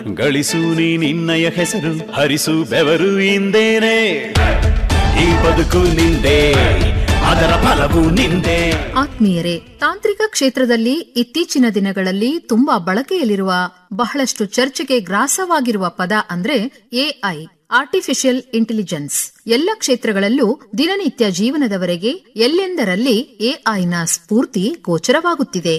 ಗಳಿಸು ನೀ ನಿನ್ನಯ ಹೆಸರು ಹರಿಸು ಬೆವರು ಇಂದೇನೆ ಈ ಬದುಕು ನಿಂದೆ ಅದರ ಫಲವು ನಿಂದೆ ಆತ್ಮೀಯರೇ ತಾಂತ್ರಿಕ ಕ್ಷೇತ್ರದಲ್ಲಿ ಇತ್ತೀಚಿನ ದಿನಗಳಲ್ಲಿ ತುಂಬಾ ಬಳಕೆಯಲ್ಲಿರುವ ಬಹಳಷ್ಟು ಚರ್ಚೆಗೆ ಗ್ರಾಸವಾಗಿರುವ ಪದ ಅಂದ್ರೆ ಎಐ ಆರ್ಟಿಫಿಷಿಯಲ್ ಇಂಟೆಲಿಜೆನ್ಸ್ ಎಲ್ಲ ಕ್ಷೇತ್ರಗಳಲ್ಲೂ ದಿನನಿತ್ಯ ಜೀವನದವರೆಗೆ ಎಲ್ಲೆಂದರಲ್ಲಿ ಎಐನ ಸ್ಫೂರ್ತಿ ಗೋಚರವಾಗುತ್ತಿದೆ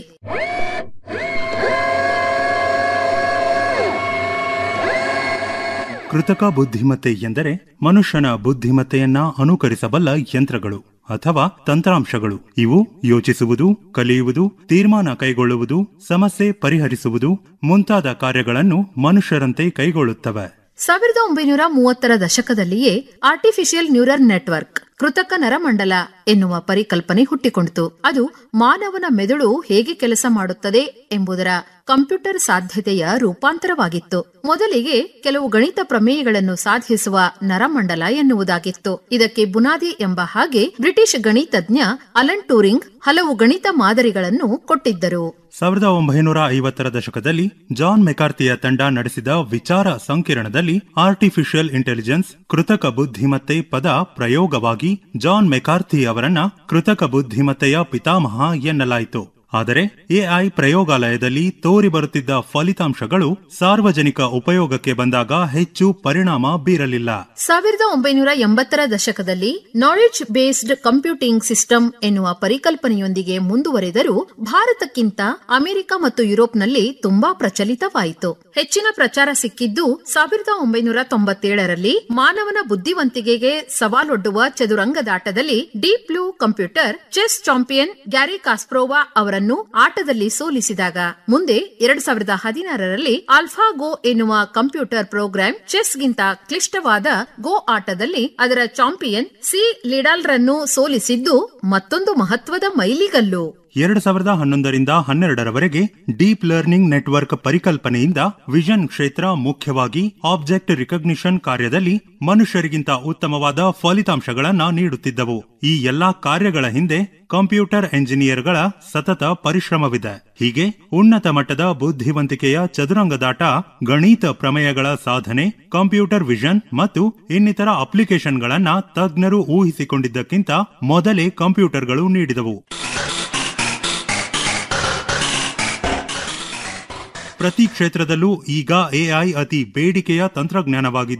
ಕೃತಕ ಬುದ್ಧಿಮತ್ತೆ ಎಂದರೆ ಮನುಷ್ಯನ ಬುದ್ಧಿಮತ್ತೆಯನ್ನ ಅನುಕರಿಸಬಲ್ಲ ಯಂತ್ರಗಳು ಅಥವಾ ತಂತ್ರಾಂಶಗಳು ಇವು ಯೋಚಿಸುವುದು ಕಲಿಯುವುದು ತೀರ್ಮಾನ ಕೈಗೊಳ್ಳುವುದು ಸಮಸ್ಯೆ ಪರಿಹರಿಸುವುದು ಮುಂತಾದ ಕಾರ್ಯಗಳನ್ನು ಮನುಷ್ಯರಂತೆ ಕೈಗೊಳ್ಳುತ್ತವೆ ಸಾವಿರದ ಒಂಬೈನೂರ ಮೂವತ್ತರ ದಶಕದಲ್ಲಿಯೇ ಆರ್ಟಿಫಿಷಿಯಲ್ ನ್ಯೂರಲ್ ನೆಟ್ವರ್ಕ್ ಕೃತಕ ನರಮಂಡಲ ಎನ್ನುವ ಪರಿಕಲ್ಪನೆ ಹುಟ್ಟಿಕೊಂಡಿತು ಅದು ಮಾನವನ ಮೆದುಳು ಹೇಗೆ ಕೆಲಸ ಮಾಡುತ್ತದೆ ಎಂಬುದರ ಕಂಪ್ಯೂಟರ್ ಸಾಧ್ಯತೆಯ ರೂಪಾಂತರವಾಗಿತ್ತು ಮೊದಲಿಗೆ ಕೆಲವು ಗಣಿತ ಪ್ರಮೇಯಗಳನ್ನು ಸಾಧಿಸುವ ನರಮಂಡಲ ಎನ್ನುವುದಾಗಿತ್ತು ಇದಕ್ಕೆ ಬುನಾದಿ ಎಂಬ ಹಾಗೆ ಬ್ರಿಟಿಷ್ ಗಣಿತಜ್ಞ ಅಲನ್ ಟೂರಿಂಗ್ ಹಲವು ಗಣಿತ ಮಾದರಿಗಳನ್ನು ಕೊಟ್ಟಿದ್ದರು ಸಾವಿರದ ಒಂಬೈನೂರ ಐವತ್ತರ ದಶಕದಲ್ಲಿ ಜಾನ್ ಮೆಕಾರ್ತಿಯ ತಂಡ ನಡೆಸಿದ ವಿಚಾರ ಸಂಕಿರಣದಲ್ಲಿ ಆರ್ಟಿಫಿಷಿಯಲ್ ಇಂಟೆಲಿಜೆನ್ಸ್ ಕೃತಕ ಬುದ್ಧಿಮತ್ತೆ ಪದ ಪ್ರಯೋಗವಾಗಿ ಜಾನ್ ಮೆಕಾರ್ಥಿ ಅವರನ್ನ ಕೃತಕ ಬುದ್ಧಿಮತ್ತೆಯ ಪಿತಾಮಹ ಎನ್ನಲಾಯಿತು ಆದರೆ ಎಐ ಪ್ರಯೋಗಾಲಯದಲ್ಲಿ ತೋರಿ ಬರುತ್ತಿದ್ದ ಫಲಿತಾಂಶಗಳು ಸಾರ್ವಜನಿಕ ಉಪಯೋಗಕ್ಕೆ ಬಂದಾಗ ಹೆಚ್ಚು ಪರಿಣಾಮ ಬೀರಲಿಲ್ಲ ಸಾವಿರದ ಒಂಬೈನೂರ ಎಂಬತ್ತರ ದಶಕದಲ್ಲಿ ನಾಲೆಡ್ಜ್ ಬೇಸ್ಡ್ ಕಂಪ್ಯೂಟಿಂಗ್ ಸಿಸ್ಟಮ್ ಎನ್ನುವ ಪರಿಕಲ್ಪನೆಯೊಂದಿಗೆ ಮುಂದುವರೆದರೂ ಭಾರತಕ್ಕಿಂತ ಅಮೆರಿಕ ಮತ್ತು ಯುರೋಪ್ನಲ್ಲಿ ತುಂಬಾ ಪ್ರಚಲಿತವಾಯಿತು ಹೆಚ್ಚಿನ ಪ್ರಚಾರ ಸಿಕ್ಕಿದ್ದು ಸಾವಿರದ ಒಂಬೈನೂರ ತೊಂಬತ್ತೇಳರಲ್ಲಿ ಮಾನವನ ಬುದ್ಧಿವಂತಿಕೆಗೆ ಸವಾಲೊಡ್ಡುವ ಚದುರಂಗದಾಟದಲ್ಲಿ Deep Blue computer chess champion Garry Kasparov ಅವರನ್ನು ಆಟದಲ್ಲಿ ಸೋಲಿಸಿದಾಗ ಮುಂದೆ ಎರಡ್ ಸಾವಿರದ ಹದಿನಾರರಲ್ಲಿ ಆಲ್ಫಾ ಗೋ ಎನ್ನುವ ಕಂಪ್ಯೂಟರ್ ಪ್ರೋಗ್ರಾಂ ಚೆಸ್ಗಿಂತ ಕ್ಲಿಷ್ಟವಾದ ಗೋ ಆಟದಲ್ಲಿ ಅದರ ಚಾಂಪಿಯನ್ ಸಿ ಲಿಡಾಲ್ರನ್ನು ಸೋಲಿಸಿದ್ದು ಮತ್ತೊಂದು ಮಹತ್ವದ ಮೈಲಿಗಲ್ಲು ಎರಡು ಸಾವಿರದ ಹನ್ನೊಂದರಿಂದ ಹನ್ನೆರಡರವರೆಗೆ ಡೀಪ್ ಲರ್ನಿಂಗ್ ನೆಟ್ವರ್ಕ್ ಪರಿಕಲ್ಪನೆಯಿಂದ ವಿಷನ್ ಕ್ಷೇತ್ರ ಮುಖ್ಯವಾಗಿ ಆಬ್ಜೆಕ್ಟ್ ರಿಕಗ್ನಿಷನ್ ಕಾರ್ಯದಲ್ಲಿ ಮನುಷ್ಯರಿಗಿಂತ ಉತ್ತಮವಾದ ಫಲಿತಾಂಶಗಳನ್ನ ನೀಡುತ್ತಿದ್ದವು ಈ ಎಲ್ಲಾ ಕಾರ್ಯಗಳ ಹಿಂದೆ ಕಂಪ್ಯೂಟರ್ ಎಂಜಿನಿಯರ್ಗಳ ಸತತ ಪರಿಶ್ರಮವಿದೆ ಹೀಗೆ ಉನ್ನತ ಮಟ್ಟದ ಬುದ್ಧಿವಂತಿಕೆಯ ಚದುರಂಗದಾಟ ಗಣಿತ ಪ್ರಮೇಯಗಳ ಸಾಧನೆ ಕಂಪ್ಯೂಟರ್ ವಿಷನ್ ಮತ್ತು ಇನ್ನಿತರ ಅಪ್ಲಿಕೇಶನ್ಗಳನ್ನ ತಜ್ಞರು ಊಹಿಸಿಕೊಂಡಿದ್ದಕ್ಕಿಂತ ಮೊದಲೇ ಕಂಪ್ಯೂಟರ್ಗಳು ನೀಡಿದವು ಪ್ರತಿ ಕ್ಷೇತ್ರದಲ್ಲೂ ಈಗ ಎಐ ಅತಿ ಬೇಡಿಕೆಯ ತಂತ್ರಜ್ಞಾನವಾಗಿದ್ದು